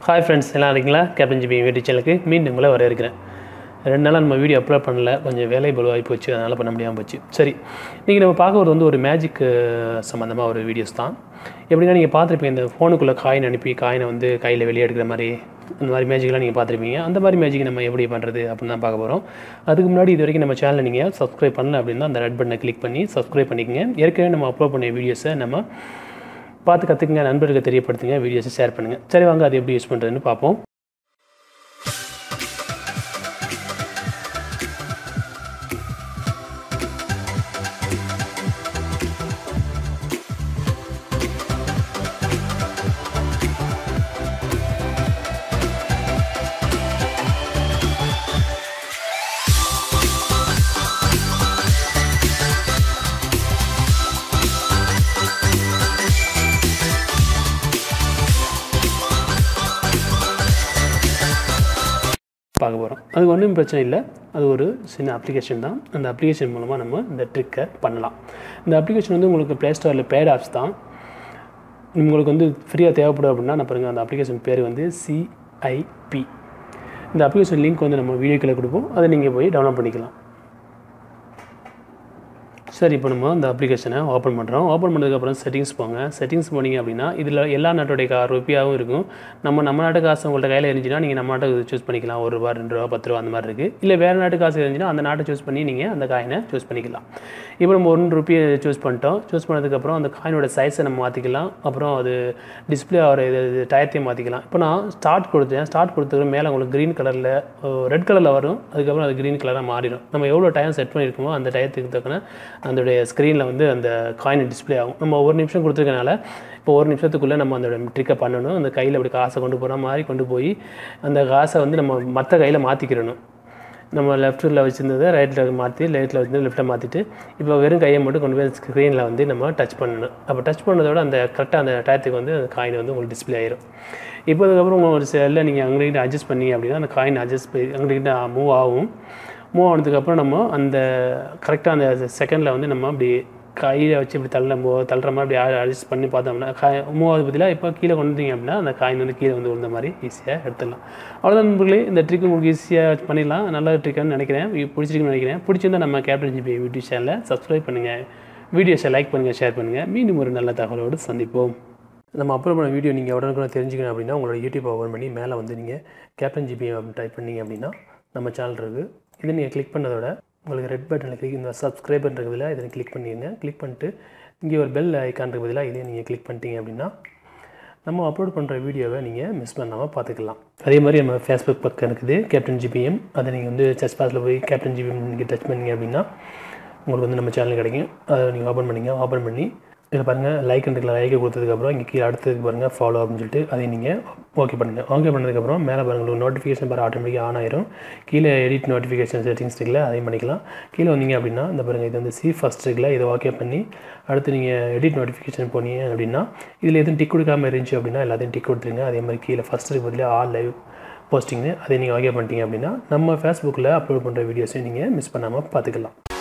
hi friends எல்லாம் இருக்கீங்களா captain G YouTube சேனலுக்கு மீண்டும் உங்களை வரவேற்கிறேன் ரெண்டு நாளாக நம்ம வீடியோ அப்லோட் பண்ணல கொஞ்சம் வேலை பலுவாகி போச்சு அதனால் பண்ண முடியாமல் போச்சு சரி இன்றைக்கி நம்ம பார்க்கறது வந்து ஒரு மேஜிக் சம்மந்தமாக ஒரு வீடியோஸ் தான் எப்படின்னா நீங்கள் பார்த்துருப்பீங்க இந்த ஃபோனுக்குள்ளே காயின் அனுப்பி காயினை வந்து கையில் வெளியே எடுக்கிற மாதிரி இந்த மாதிரி மேஜிக்லாம் நீங்கள் பார்த்துருப்பீங்க அந்த மாதிரி மேஜிக் நம்ம எப்படி பண்ணுறது அப்படின்னு தான் பார்க்க போகிறோம் அதுக்கு முன்னாடி இது வரைக்கும் நம்ம சேனலை நீங்கள் சப்ஸ்கிரைப் பண்ணல அப்படின்னா அந்த ரெட் பட்டனை கிளிக் பண்ணி சப்ஸ்கிரைப் பண்ணிக்கங்க ஏற்கனவே நம்ம அப்லோட் பண்ண வீடியோஸை நம்ம பார்த்து கற்றுக்குங்க நண்பர்களுக்கு தெரியப்படுத்துங்க வீடியோஸை ஷேர் பண்ணுங்கள் சரி வாங்க அது எப்படி யூஸ் பண்ணுறதுன்னு பார்ப்போம் பார்க்க போகிறோம் அது ஒன்றும் பிரச்சனை இல்லை அது ஒரு சின்ன அப்ளிகேஷன் தான் அந்த அப்ளிகேஷன் மூலமாக நம்ம இந்த ட்ரிக்கை பண்ணலாம் இந்த அப்ளிகேஷன் வந்து உங்களுக்கு ப்ளே ஸ்டோரில் பேட் ஆப்ஸ் தான் உங்களுக்கு வந்து ஃப்ரீயாக தேவைப்படும் அப்படின்னா நான் பாருங்கள் அந்த அப்ளிகேஷன் பேர் வந்து சிஐபி இந்த அப்ளிகேஷன் லிங்க் வந்து நம்ம வீடியோக்கில் கொடுப்போம் அதை நீங்கள் போய் டவுன்லோட் பண்ணிக்கலாம் சரி இப்போ நம்ம அந்த அப்ளிகேஷனை ஓப்பன் பண்ணுறோம் ஓப்பன் பண்ணதுக்கப்புறம் செட்டிங்ஸ் போங்க செட்டிங்ஸ் போனீங்க அப்படின்னா இதில் எல்லா நாட்டுடைய கா ருப்பியாகவும் இருக்கும் நம்ம நம்ம நாட்டு காசு உங்கள்கிட்ட கையில் இருந்துச்சுன்னா நீங்கள் நம்ம நாட்டுக்கு சூஸ் பண்ணிக்கலாம் ஒரு ரூபா ரெண்டு ரூபா பத்து ரூபா அந்த மாதிரி இருக்குது இல்லை வேறு நாட்டு காசு இருந்துச்சுன்னா அந்த நாட்டை சூஸ் பண்ணி நீங்கள் அந்த காயினை சூஸ் பண்ணிக்கலாம் இப்போ நம்ம ஒன் ருப்பியை சூஸ் பண்ணிட்டோம் சூஸ் பண்ணதுக்கப்புறம் அந்த காயினோட சைஸை நம்ம மாற்றிக்கலாம் அப்புறம் அது டிஸ்பிளே ஆகிற இது இது டயத்தையும் மாற்றிக்கலாம் இப்போ நான் ஸ்டார்ட் கொடுத்தேன் ஸ்டார்ட் கொடுத்ததுக்கு மேலே உங்களுக்கு க்ரீன் கலரில் ரெட் கலரில் வரும் அதுக்கப்புறம் அது க்ரீன் கலராக மாறிடும் நம்ம எவ்வளோ டைம் செட் பண்ணியிருக்கோமோ அந்த டயத்துக்கு தக்கன அதோடைய ஸ்க்ரீனில் வந்து அந்த காயின் டிஸ்பிளே ஆகும் நம்ம ஒரு நிமிஷம் கொடுத்துருக்கனால இப்போ ஒரு நிமிஷத்துக்குள்ளே நம்ம அந்த ட்ரிக்கை பண்ணணும் அந்த கையில் அப்படி காசை கொண்டு போகிற மாதிரி கொண்டு போய் அந்த காசை வந்து நம்ம மற்ற கையில் மாற்றிக்கிறணும் நம்ம லெஃப்ட்டில் வச்சுருந்ததை ரைட்டில் மாற்றி ரைட்டில் வச்சு லெஃப்ட்டில் மாற்றிட்டு இப்போ வெறும் கையை மட்டும் கொண்டு போய் ஸ்க்ரீனில் வந்து நம்ம டச் பண்ணணும் அப்போ டச் பண்ணதோட அந்த கரெக்டாக அந்த டயத்துக்கு வந்து அந்த காயின் வந்து உங்களுக்கு டிஸ்பிளே ஆயிரும் இப்போ அதுக்கப்புறம் உங்கள் ஒரு செல்லில் நீங்கள் அங்கிட்ட அட்ஜஸ்ட் பண்ணீங்க அப்படின்னா அந்த காயின் அட்ஜஸ்ட் போய் அங்கிட்ட மூவ் ஆகும் மூவ் ஆனதுக்கப்புறம் நம்ம அந்த கரெக்டாக அந்த செகண்டில் வந்து நம்ம அப்படி கையில் வச்சு இப்படி தள்ள மூ தள்ளுற மாதிரி அப்படி அட்ஜஸ்ட் பண்ணி பார்த்தோம்னா காய் மூவ் ஆகுது பதிலாக இப்போ கீழே கொண்டு வந்தீங்க அப்படின்னா அந்த காயின் வந்து கீழே வந்து விழுந்த மாதிரி ஈஸியாக எடுத்துடலாம் அவ்வளோதான் நண்பர்களே இந்த ட்ரிக் உங்களுக்கு ஈஸியாக பண்ணிடலாம் நல்ல ட்ரிக்குன்னு நினைக்கிறேன் பிடிச்சிருக்குன்னு நினைக்கிறேன் பிடிச்சிருந்தா நம்ம கேப்டன் ஜிபி யூடியூப் சேனலை சப்ஸ்கிரைப் பண்ணுங்கள் வீடியோஸை லைக் பண்ணுங்கள் ஷேர் பண்ணுங்கள் மீண்டும் ஒரு நல்ல தகவலோடு சந்திப்போம் நம்ம அப்லோட் பண்ண வீடியோ நீங்கள் உடனுக்குடன் தெரிஞ்சுக்கணும் அப்படின்னா உங்களோட யூடியூப் ஓப்பன் பண்ணி மேலே வந்து நீங்கள் கேப்டன் ஜிபி டைப் பண்ணீங்க அப்படின்னா நம்ம சேனல் இருக்குது இதை நீங்கள் கிளிக் பண்ணதோட உங்களுக்கு ரெட் பட்டனில் கிளிக் இந்த சப்ஸ்கிரைபர் இருக்கிறதுல இதை கிளிக் பண்ணிடுங்க கிளிக் பண்ணிட்டு இங்கே ஒரு பெல் ஐக்கான் இருக்கிற பதிலாக இதையும் நீங்கள் கிளிக் பண்ணிட்டீங்க அப்படின்னா நம்ம அப்லோட் பண்ணுற வீடியோவை நீங்கள் மிஸ் பண்ணாமல் பார்த்துக்கலாம் அதே மாதிரி நம்ம ஃபேஸ்புக் பக்கம் இருக்குது கேப்டன் ஜிபிஎம் அதை நீங்கள் வந்து சர்ச் பாஸில் போய் கேப்டன் ஜிபிஎம் நீங்கள் டச் பண்ணீங்க அப்படின்னா உங்களுக்கு வந்து நம்ம சேனல் கிடைக்கும் அதை நீங்கள் ஓப்பன் பண்ணிங்க ஓப்பன் பண்ணி இதில் பாருங்கள் லைக் இருக்குல்ல லைக்கை கொடுத்ததுக்கப்புறம் இங்கே கீழே அடுத்ததுக்கு பாருங்கள் ஃபாலோ அப்படின்னு சொல்லிட்டு அதை நீங்கள் ஓகே பண்ணுங்கள் ஓகே பண்ணதுக்கப்புறம் மேலே பாருங்கள் உங்களுக்கு நோட்டிஃபிகேஷன் பாரு ஆட்டோமேட்டிக்காக ஆன் ஆயிரும் கீழே எடிட் நோட்டிஃபிகேஷன் செட்டிங்ஸ் இருக்குல்ல அதையும் பண்ணிக்கலாம் கீழே வந்தீங்க அப்படின்னா இந்த பாருங்கள் இது வந்து சி ஃபஸ்ட் இருக்குல்ல இதை ஓகே பண்ணி அடுத்து நீங்கள் எடிட் நோட்டிஃபிகேஷன் போனீங்க அப்படின்னா இதில் எதுவும் டிக் கொடுக்காமல் இருந்துச்சு அப்படின்னா எல்லாத்தையும் டிக் கொடுத்துருங்க அதே மாதிரி கீழே ஃபஸ்ட்டுக்கு பதிலாக ஆல் லைவ் போஸ்டிங்னு அதை நீங்கள் ஓகே பண்ணிட்டீங்க அப்படின்னா நம்ம ஃபேஸ்புக்கில் அப்லோட் பண்ணுற வீடியோஸையும் நீங்கள் மிஸ் பண்ணாமல் பார்த்துக்கலாம்